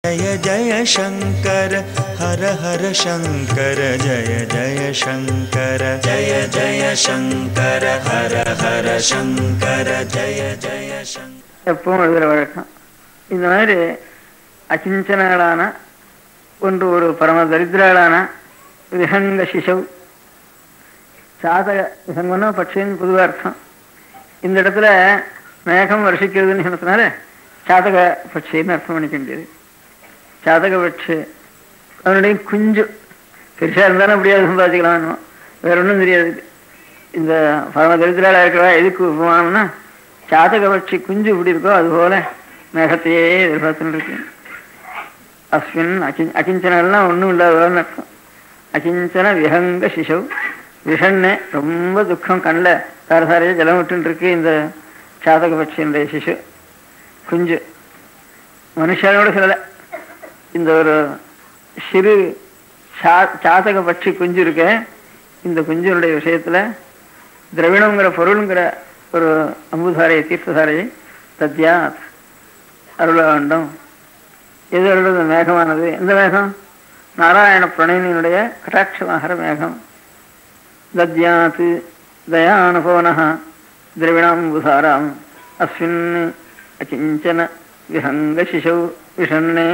जय जय शङ्कर हर हर शङ्कर जय जय शङ्कर जय जय शङ्कर हर हर शङ्कर जय जय शङ्कर எப்பவும் எழுதுகிற வழக்கம் இந்த மாதிரி அச்சிஞ்சனாளான ஒன்று ஒரு பரம தரித்திராளான விஹங்க சிசவ் சாதக விஹங்கம்னா பட்சின்னு பொதுவாக அர்த்தம் இந்த இடத்துல மேகம் வருஷிக்கிறதுன்னு சொன்னதுனால சாதக பட்சின்னு அர்த்தம் பண்ணிக்க வேண்டியது சாதக பட்சி அவனுடைய குஞ்சு பெருசாக இருந்தாலும் அப்படியாவது சம்பாதிக்கலாம் வேற ஒன்றும் தெரியாது இந்த பரம தரித்திராளாக இருக்கிறவா எதுக்கு உபமானம்னா சாதக பட்சி குஞ்சு இப்படி இருக்கோ அதுபோல மேகத்தையே எதிர்பார்த்துன்னு இருக்கு அஸ்மின் அச்சி அச்சிஞ்சனெல்லாம் ஒன்றும் இல்லாதவன்னு அர்த்தம் அச்சிஞ்சன விஹங்க சிசவ் விஷன்னு ரொம்ப துக்கம் கண்ணில் தாரசாரையே ஜலம் விட்டுன்னு இருக்கு இந்த சாதக பட்சியினுடைய சிசு குஞ்சு மனுஷனோட சொல்லலை இந்த ஒரு சிறு சா சாதக பட்சி குஞ்சு இருக்க இந்த குஞ்சினுடைய விஷயத்துல திரவிணங்கிற பொருளுங்கிற ஒரு அம்புதாரையை தீர்த்ததாரையை தத்யாத் அருள வேண்டும் எது அருளது மேகமானது எந்த மேகம் நாராயண பிரணயினுடைய கட்டாட்சமாகிற மேகம் தத்யாத் தயானுபவன திரவிணாம்புதாராம் அஸ்மின் அகிஞ்சன விஹங்க சிசௌ விஷன்னே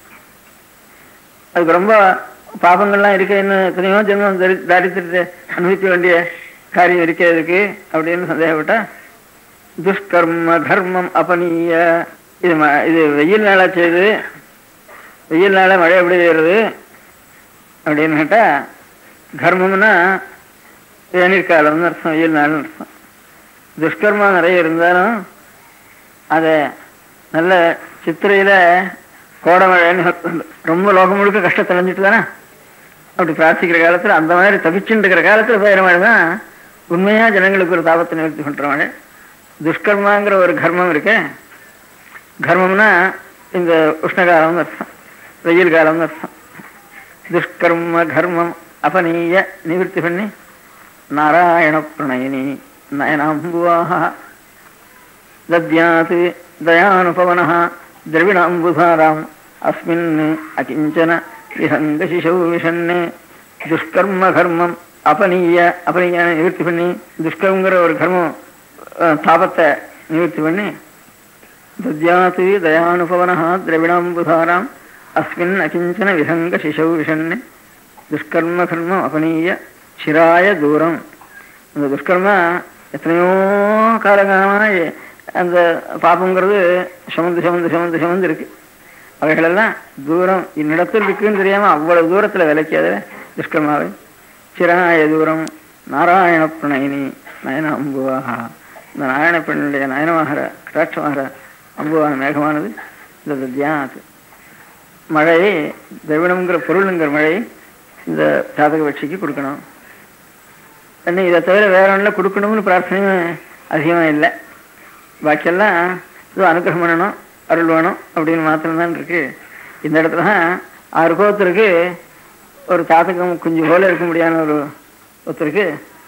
அதுக்கு ரொம்ப பாபங்கள்லாம் இருக்கு இன்னும் எத்தனையோ ஜென்மம் தரி- தாரித்திரத்தை அனுபவிக்க வேண்டிய காரியம் இருக்கிறதுக்கு அப்படின்னு சந்தேகப்பட்டா துஷ்கர்ம கர்மம் அபனீய இது ம- இது வெயில் நாளா செய்யுது வெயில் நாள மழை எப்படி பெய்யுறது அப்படின்னு கேட்டா கர்மம்னா வேநீர் காலம்னு அர்த்தம் வெயில் நாள்னு அர்த்தம் துஷ்கர்மா நிறைய இருந்தாலும் அதை நல்ல சித்திரையில கோடை மழைன்னு அர்த்தம். ரொம்ப லோகம் முழுக்க கஷ்டத்தை அடைஞ்சிட்டு தானே அப்படி பிரார்த்திக்கிற காலத்துல அந்த மாதிரி தப்பிச்சுட்டு இருக்கிற காலத்துல பெய்கிற மழை தான் உண்மையா ஜனங்களுக்கு ஒரு தாபத்தை நிவர்த்தி பண்ற மழை துஷ்கர்மாங்கிற ஒரு கர்மம் இருக்கு கர்மம்னா இந்த உஷ்ணகாலம்னு அர்த்தம் வெயில் காலம்னு அர்த்தம் துஷ்கர்ம கர்மம் அபனீய நிவர்த்தி பண்ணி நாராயண பிரணயினி நயனாம்புவாக दद्यात् दयानुपवनः द्रविणाम्बुधाराम् अस्मिन् अकिञ्चन विहङ्गशिशौ विषन्ने துஷ்கர்ம கர்மம் அபனீய அபனீய நிவர்த்தி பண்ணி துஷ்கர்மங்கிற ஒரு கர்மம் அஹ், தாபத்தை நிவர்த்தி பண்ணி தத்யாத்து தயானுபவனः திரவிணாம்புதாராம் அஸ்மின் அகிஞ்சன விஹங்க சிசௌ விஷன்னு துஷ்கர்ம கர்மம் அபனீய சிராய தூரம் அந்த துஷ்கர்மா எத்தனையோ காலகாலமா எ- அந்த பாப்பங்கிறது சுமந்து சுமந்து சுமந்து சுமந்து இருக்கு அவைகளெல்லாம் தூரம் இன்னிடத்தில் இருக்குன்னு தெரியாம அவ்வளவு தூரத்துல விலைக்காத துஷ்கர்மாவை சிராய தூரம் நாராயண பிரணயினி நயன அம்புவாக இந்த நாராயண பெண்ணுடைய நயனமாகிற கட்டாட்சமாகிற அம்புவான மேகமானது இந்த தியானத்து மழை திரவிடம்ங்கிற பொருளுங்கிற மழை இந்த ஜாதக பட்சிக்கு கொடுக்கணும் என்ன இதை தவிர வேற ஒன்றில் கொடுக்கணும்னு பிரார்த்தனையும் அதிகமாக இல்லை பாக்கியெல்லாம் இது அனுகிரகம் பண்ணணும் அருள் வேணும் அப்படின்னு மாத்திரம்தான் இருக்கு இந்த இடத்துல தான் ஆறு ஒருத்தருக்கு ஒரு ஜாதகம் குஞ்சு போல இருக்க முடியாத ஒரு ஒருத்தருக்கு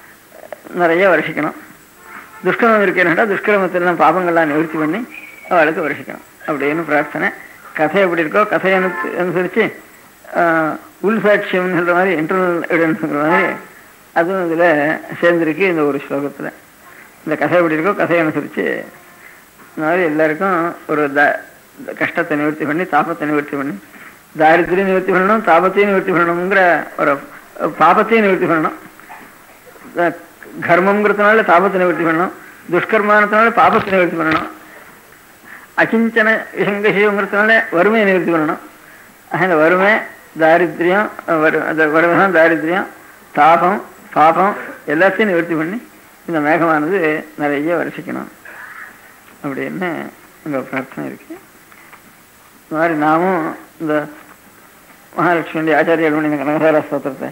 நிறைய வருஷிக்கணும் துஷ்கரம் இருக்கேன்னா துஷ்கரமத்திலாம் பாபங்கள்லாம் நிவர்த்தி பண்ணி அவளுக்கு வருஷிக்கணும் அப்படின்னு பிரார்த்தனை கதை எப்படி இருக்கோ கதையை அனு- அனுசரிச்சு ஆஹ், உள் சாட்சியம்னு சொல்ற மாதிரி இன்டர்னல் எவிடன்ஸ்ங்கிற மாதிரி அதுவும் இதுல சேர்ந்திருக்கு இந்த ஒரு ஸ்லோகத்துல இந்த கதை எப்படி இருக்கோ கதையை அனுசரிச்சு இந்த மாதிரி எல்லாருக்கும் ஒரு த த- கஷ்டத்தை நிவர்த்தி பண்ணி தாபத்தை நிவர்த்தி பண்ணி தாரித்திரையும் நிவர்த்தி பண்ணணும் தாபத்தையும் நிவர்த்தி பண்ணணுங்கிற ஒரு பாபத்தையும் நிவர்த்தி பண்ணணும் த- கர்மங்கிறதுனால தாபத்தை நிவர்த்தி பண்ணணும் துஷ்கர்மானத்தினால பாபத்தை நிவர்த்தி பண்ணணும் அகிஞ்சன விசங்கசிவங்கிறதுனால வறுமையை நிவர்த்தி பண்ணணும் ஆக இந்த வறுமை தாரித்திரியம் வறு- அந்த வறுமை தான் தாரித்திரியம் தாபம் பாபம் எல்லாத்தையும் நிவர்த்தி பண்ணி இந்த மேகமானது நிறைய வருஷிக்கணும் அப்படின்னு உங்க பிரார்த்தனை இருக்கு இந்த மாதிரி நாமும் இந்த மகாலட்சுமி ஆச்சாரியர் பண்ணி இந்த கனகசார ஸ்தோத்திரத்தை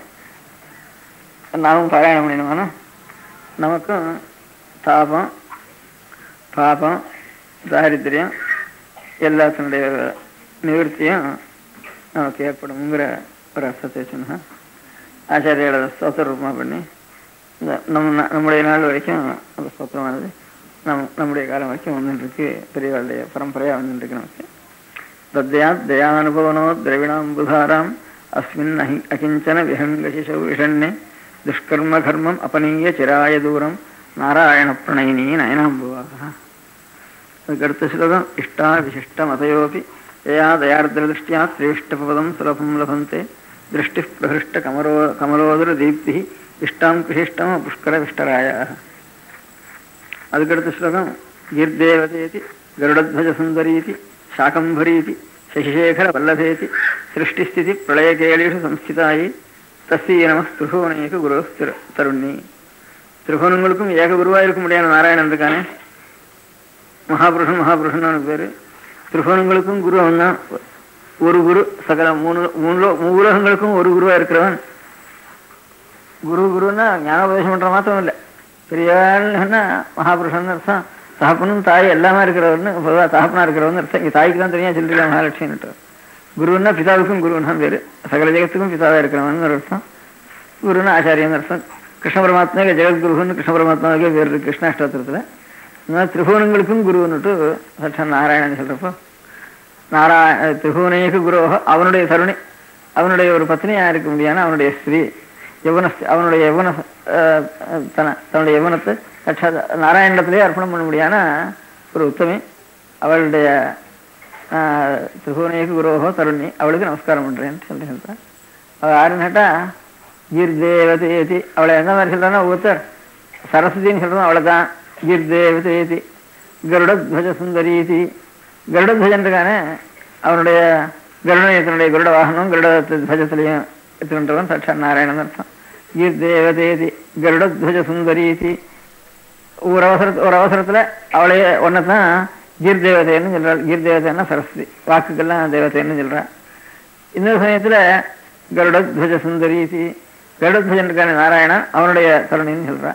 நாமும் பாராயணம் பண்ணிடுவானா நமக்கும் தாபம் பாபம் தாரித்திரியம் எல்லாத்தினுடைய நிவர்த்தியும் நமக்கு ஏற்படும்ங்கிற ஒரு அர்த்தத்தை சொன்னா ஆச்சாரியோட ஸ்தோத்திர ரூபமாக பண்ணி இந்த நம்ம நம்முடைய நாள் வரைக்கும் அந்த ஸ்தோத்திரமானது நம் நம்முடைய காலம் வரைக்கும் வந்துட்டு இருக்கு பெரியவாளுடைய பரம்பரையாக வந்துட்டு இருக்கு நமக்கு தத்யாத் தயானுபவனோ திரவிணாம்புதாராம் அஸ்மின் அஹி அகிஞ்சன விஹங்கசிஷௌ விஷண்ணே துஷ்கர்ம கர்மம் அபனீய சிராய தூரம் நாராயண பிரணயினி நயனாம்புவாக அதுக்கு அடுத்த ஸ்லோகம் இஷ்டா விசிஷ்ட மதயோபி தயா தயார்திரதிருஷ்டியா சிரேஷ்டபதம் சுலபம் லபந்தே திருஷ்டி பிரகிருஷ்ட கமரோ கமலோதர தீப்தி இஷ்டாம் கிருஷிஷ்டம் புஷ்கர விஷ்டராய அதுக்கடுத்த ஸ்லோகம் கீர்தேவதேதி கருடத்வஜ சுந்தரீதி சாகம்பரீதி சசிசேகர வல்லபேதி சிருஷ்டிஸ்திதி பிரளயகேளீஷு சம்ஸ்திதாயி தஸ்ய நம திருபுவனேக குரு தருணி திருபுவனங்களுக்கும் ஏக குருவாக இருக்க முடியாத நாராயணன் இருக்கானே மகாபுருஷன் மகாபுருஷன் பேரு திருபுவனங்களுக்கும் குரு அவன் தான் ஒரு குரு சகல மூணு மூணு மூலகங்களுக்கும் ஒரு குருவா இருக்கிறவன் குரு குருன்னா ஞானோபதேசம் பண்ற மாத்திரம் இல்லை பெரியவாள்னா மகாபுருஷன் அர்த்தம் தகப்பனும் தாய் எல்லாமே இருக்கிறவர்னு பொதுவாக தகப்பனா இருக்கிறவர்னு அர்த்தம் இங்கே தாய்க்கு தான் தனியாக சொல்லிருக்கலாம் மகாலட்சுமின்ட்டு குருன்னா பிதாவுக்கும் குருன்னா பேரு சகல ஜெகத்துக்கும் பிதாவாக இருக்கிறவன் ஒரு அர்த்தம் குருன்னு ஆச்சாரியன் அர்த்தம் கிருஷ்ண பரமாத்மாவுக்கு ஜெகத்குருன்னு கிருஷ்ண பரமாத்மாவுக்கே பேர் இருக்கு கிருஷ்ணாஷ்டோத்திரத்தில் இந்த மாதிரி திரிபுவனங்களுக்கும் குருன்னுட்டு சட்டம் நாராயணன் சொல்றப்போ நாராயண திரிபுவனேக குருவோ அவனுடைய தருணி அவனுடைய ஒரு பத்னியா இருக்க முடியாது அவனுடைய ஸ்திரீ யவன அவனுடைய யவன அஹ், தன தன்னுடைய யவனத்தை சாட்சாத் நாராயணத்திலே அர்ப்பணம் பண்ண முடியாத ஒரு உத்தமி அவளுடைய ஆஹ், திரிபுவனேக குருவோ தருணி அவளுக்கு நமஸ்காரம் பண்றேன்னு சொல்லி சொல்றேன் அவள் யாருன்னு கேட்டா கீர்தேவதேதி அவளை எந்த மாதிரி சொல்றான்னா ஒருத்தர் சரஸ்வதின்னு சொல்றோம் அவளை தான் கீர்தேவதேதி கருடத்வஜ சுந்தரீதி கருடத்வஜன் இருக்கானே அவனுடைய கருடன் தன்னுடைய கருட வாகனம் கருட துவஜத்திலையும் எடுத்துக்கின்றவன் சாட்சாத் நாராயணன் அர்த்தம் கீர்தேவதேதி கருடத்வஜ சுந்தரீதி ஒரு அவசர ஒரு அவசரத்துல அவளையே ஒன்னதான் கீர் தேவதைன்னு சொல்றாள் கீர் தேவதைன்னா சரஸ்வதி வாக்குக்கெல்லாம் தேவதைன்னு சொல்றா இன்னொரு சமயத்துல கருடத்வஜ சுந்தரீதி கருடத்வஜன் இருக்கான நாராயணன் அவனுடைய தருணின்னு சொல்றா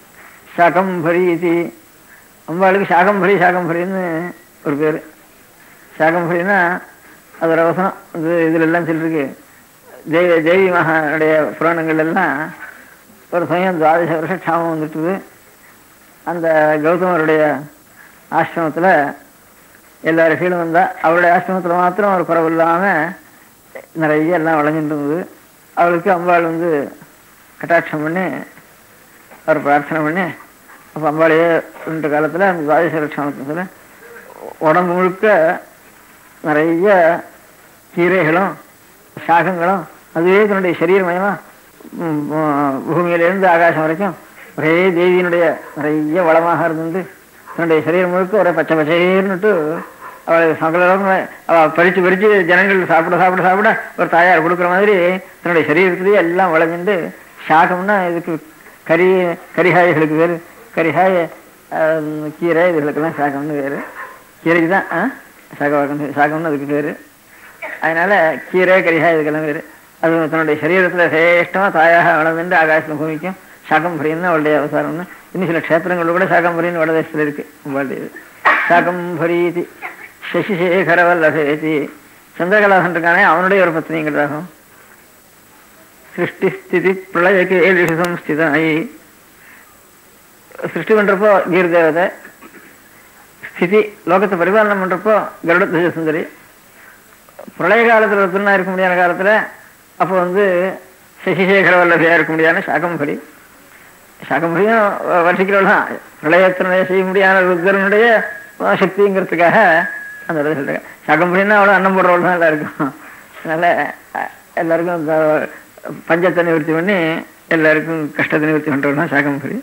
சாகம்பரீதி அம்பாளுக்கு சாகம்பரி சாகம்பரின்னு ஒரு பேரு சாகம்பரின்னா அது ஒரு அவசரம் இது இதுல எல்லாம் சொல்லிருக்கு தேவி தேவி மகானுடைய புராணங்கள் எல்லாம் ஒரு சமயம் துவாதச வருஷ க்ஷாமம் வந்துட்டுது அந்த கௌதமருடைய ஆசிரமத்துல எல்லா ரிஷிகளும் வந்தா அவருடைய ஆசிரமத்துல மாத்திரம் ஒரு குறவு இல்லாம நிறைய எல்லாம் விளைஞ்சிட்டு இருந்தது அவளுக்கு அம்பாள் வந்து கட்டாட்சம் பண்ணி அவர் பிரார்த்தனை பண்ணி அப்போ அம்பாளையே ரெண்டு காலத்துல அந்த துவாதச லட்சணத்துல உடம்பு முழுக்க நிறைய கீரைகளும் சாகங்களும் அதுவே தன்னுடைய சரீரமயமா ம், ம், பூமியிலிருந்து ஆகாசம் வரைக்கும் ஒரே தேவியினுடைய நிறைய வளமாக இருந்து தன்னுடைய சரீரம் முழுக்க ஒரே பச்சை பச்சைன்னுட்டு அவளை சகல அவ பறிச்சு பறிச்சு ஜனங்கள் சாப்பிட சாப்பிட சாப்பிட ஒரு தாயார் கொடுக்குற மாதிரி தன்னுடைய சரீரத்திலேயே எல்லாம் விளைஞ்சுண்டு சாகம்னா இதுக்கு கறி கரிகாய்களுக்கு வேறு கரிகாய் ஆஹ், கீரை இதுகளுக்கெல்லாம் சாகம்னு வேறு கீரைக்கு தான் ஆ? சாகவாக்கம் சாகம்னு அதுக்கு பேரு அதனால கீரை கரிகாய் இதுக்கெல்லாம் வேறு அது தன்னுடைய சரீரத்துல சிரேஷ்டமா தாயாக வளர்ந்து ஆகாசம் பூமிக்கும் சாகம்பரின்னு அவளுடைய அவதாரம்னு இன்னும் சில க்ஷேத்திரங்கள் கூட சாகம்பரின்னு வடதேசத்தில் இருக்கு அவளுடைய இது. சாகம்பரீதி சசிசேகர வல்லபேதி சந்திரகலாசன் இருக்கானே அவனுடைய ஒரு பத்னிங்கிறதாகும் சிருஷ்டி ஸ்திதி பிரளய கேலிஷு சம்ஸ்திதாயி சிருஷ்டி பண்றப்போ கீர் தேவதை ஸ்திதி லோகத்தை பரிபாலனம் பண்றப்போ கருடத்வஜ சுந்தரி பிரளய காலத்துல ஒருத்தனா இருக்க முடியாத காலத்துல அப்போ வந்து சசிசேகர வல்லபியா இருக்க முடியாத சாகம்பரி சாகம்பரியும் வருஷிக்கிறவள் தான் பிரளயத்தினுடைய செய்ய முடியாத ருத்ரனுடைய அஹ், சக்திங்கிறதுக்காக அந்த இடத்துல சொல்றாங்க சாகம்பரின்னா அவ்வளோ அன்னம் போடுறவள் தான் எல்லாம் இருக்கும் அதனால அஹ், எல்லாருக்கும் இந்த பஞ்சத்தை நிவர்த்தி பண்ணி எல்லாருக்கும் கஷ்டத்தை நிவர்த்தி பண்றவள் தான் சாகம்பரி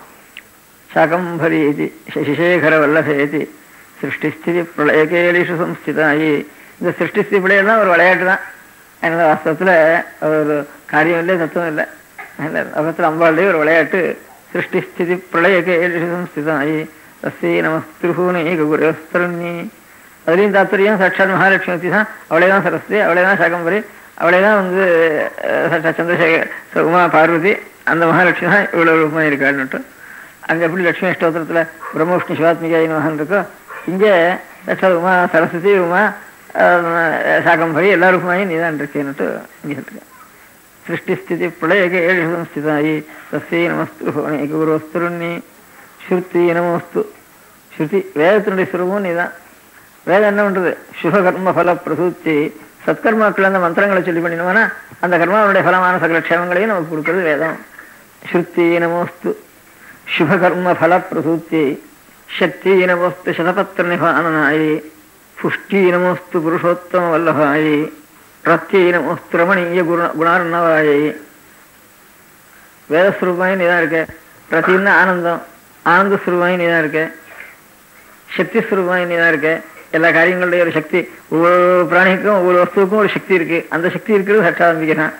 சாகம்பரி இது சசிசேகர வல்லபேதி சிருஷ்டிஸ்திதி பிரளயகேலிஷு சம்ஸ்திதாயி இந்த சிருஷ்டிஸ்திதி பிரளயம்லாம் ஒரு விளையாட்டு தான் அதனால வாஸ்தவத்துல ஒரு காரியம் இல்லை தத்துவம் இல்லை அதனால லோகத்துல அம்பாளுடைய ஒரு விளையாட்டு சிருஷ்டிஸ்திதி பிரளயகேலிஷு சம்ஸ்திதாயி தஸ்யை நமஸ்திருஹூனே குருஸ்தரண்ணி அதுலேயும் தாத்பரியம் சாட்சாத் மகாலட்சுமி தான் அவளே தான் சரஸ்வதி அவளே தான் சாகம்பரி அவளே தான் வந்து அஹ், சாட்சாத் சந்திரசேகர் உமா பார்வதி அந்த மகாலட்சுமி தான் இவ்வளவு ரூபமா இருக்காருன்னுட்டு அங்க எப்படி லட்சுமி ஸ்தோத்திரத்துல பிரம்ம விஷ்ணு சிவாத்மிகாயின் மகன் இருக்கோ இங்கே சாட்சாத் உமா சரஸ்வதி உமா அஹ், சாகம்பரி எல்லா ரூபமாயும் நீதான் இருக்கேன்னுட்டு இங்கே சொல்லிருக்கேன் ಸೃಷ್ಟಿಸ್ಥಿತಿ ಪ್ರಳಯಕ್ಕೆ ಏಳು ಸಂಸ್ಥಿತಾಯಿ ತಸ್ಯೈ ನಮಸ್ತು ಭವನೇ ಗುರುವಸ್ತುರುಣ್ಣಿ ஸ்ருதி நமஸ்து ஸ்ருதி வேதத்தினுடைய சுரூபம் நீதான் வேதம் என்ன பண்றது சுபகர்ம பல பிரசூத்தி சத்கர்மாக்கள் அந்த மந்திரங்களை சொல்லி பண்ணினோம்னா அந்த கர்மாவுடைய பலமான சகல க்ஷேமங்களையும் நமக்கு கொடுக்கிறது வேதம் ஸ்ருதி நமோஸ்து சுபகர்ம பல பிரசூத்தி சக்தி நமோஸ்து சதபத்திர நிபானனாயி புஷ்டி நமோஸ்து புருஷோத்தம வல்லபாயி ரத்தி நமோஸ்து ரமணீய குண குணார்ணவாயி வேதஸ்வரூபாய் நீதான் இருக்க ரத்தின்னா ஆனந்தம் ஆனந்த ஸ்வரூபாய் நீதான் இருக்க சக்தி ஸ்வரூபாய் நீதான் இருக்க எல்லா காரியங்களுடைய ஒரு சக்தி ஒவ்வொரு பிராணிக்கும் ஒவ்வொரு வஸ்துவுக்கும் ஒரு சக்தி இருக்கு அந்த சக்தி இருக்கிறது சட்டாரம்பிக்கிறான்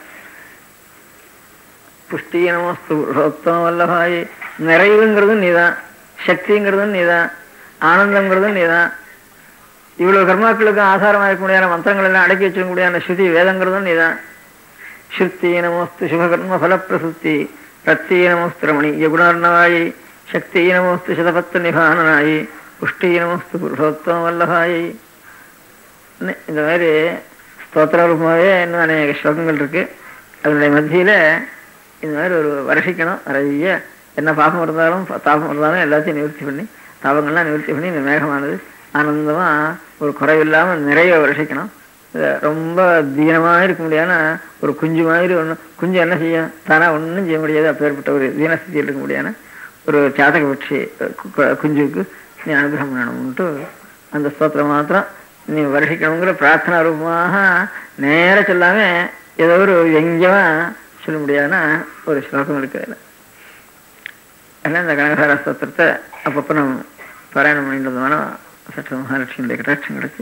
புஷ்டி நமஸ்து புருஷோத்தம வல்லபாய் நிறைவுங்கிறதும் நீதான் சக்திங்கிறதும் நீதான் ஆனந்தங்கிறதும் நீதான் இவ்வளவு கர்மாக்களுக்கு ஆதாரமாக இருக்க முடியாத மந்திரங்கள் எல்லாம் அடக்கி வச்சிருக்க முடியாத ஸ்ருதி வேதங்கிறதும் நீதான் ஸ்ருதி நமஸ்து சுபகர்ம பலப்பிரசுத்தி ரத்தி நமஸ்து ரமணீய குணார்ணவாயி சக்தி நமஸ்து சதபத்து நிபானனாயி புஷ்டி நமஸ்து புருஷோத்தம வல்லபாயி இன்னும் இந்த மாதிரி ஸ்தோத்திர ரூபமாகவே இன்னும் அநேக ஸ்லோகங்கள் இருக்கு அதனுடைய மத்தியில இந்த மாதிரி ஒரு வருஷிக்கணும் நிறைய என்ன பாபம் இருந்தாலும் தாபம் இருந்தாலும் எல்லாத்தையும் நிவர்த்தி பண்ணி தாபங்கள்லாம் நிவர்த்தி பண்ணி இந்த மேகமானது ஆனந்தமா ஒரு குறைவில்லாம நிறைய வருஷிக்கணும் இது ரொம்ப தீனமாக இருக்க முடியாத ஒரு குஞ்சு மாதிரி ஒன்று குஞ்சு என்ன செய்யும் தானா ஒன்றும் செய்ய முடியாது அப்பேற்பட்ட ஒரு தீனஸ்திதியில் இருக்க முடியாத ஒரு ஜாதக பட்சி கு- கு- குஞ்சுக்கு நீ அனுகிரகம் பண்ணணும்ட்டு அந்த ஸ்தோத்திரம் மாத்திரம் நீ வருஷிக்கணுங்கிற பிரார்த்தனா ரூபமாக நேர சொல்லாம ஏதோ ஒரு எங்கேயுமா சொல்ல முடியாதுன்னா ஒரு ஸ்லோகம் இருக்கு அதில் அதனால் இந்த கனகசார ஸ்தோத்திரத்தை அப்பப்போ நம்ம பாராயணம் பண்ணிட்டு வந்தோம்னா சற்று மகாலட்சுமியுடைய கட்டாட்சம் கிடைச்சி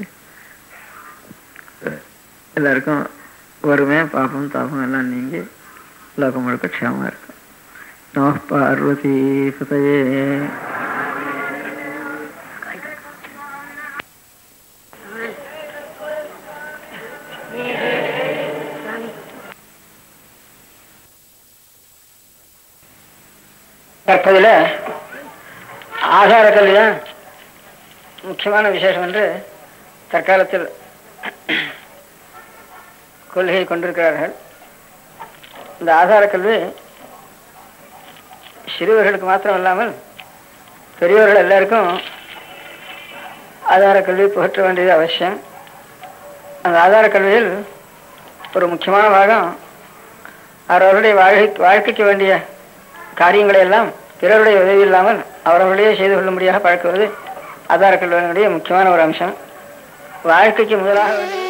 எல்லாருக்கும் வறுமை பாபம் தாபம் எல்லாம் நீங்கி லோகம் முழுக்க க்ஷேமமாக இருக்கும் நம பார்வதி பதையே தற்போதில் ஆதார கல்வி தான் முக்கியமான விசேஷம் என்று தற்காலத்தில் கொள்கையை கொண்டிருக்கிறார்கள் இந்த ஆதார கல்வி சிறுவர்களுக்கு மாத்திரம் இல்லாமல் பெரியவர்கள் எல்லாருக்கும் ஆதார கல்வி புகற்ற வேண்டியது அவசியம் அந்த ஆதார கல்வியில் ஒரு முக்கியமான பாகம் அவரவருடைய வாழ்க்கை வாழ்க்கைக்கு வேண்டிய காரியங்களை எல்லாம் பிறருடைய உதவி இல்லாமல் அவரவர்களே செய்து கொள்ளும்படியாக பழக்குவது ஆதார கல்வியினுடைய முக்கியமான ஒரு அம்சம் வாழ்க்கைக்கு முதலாக வேண்டிய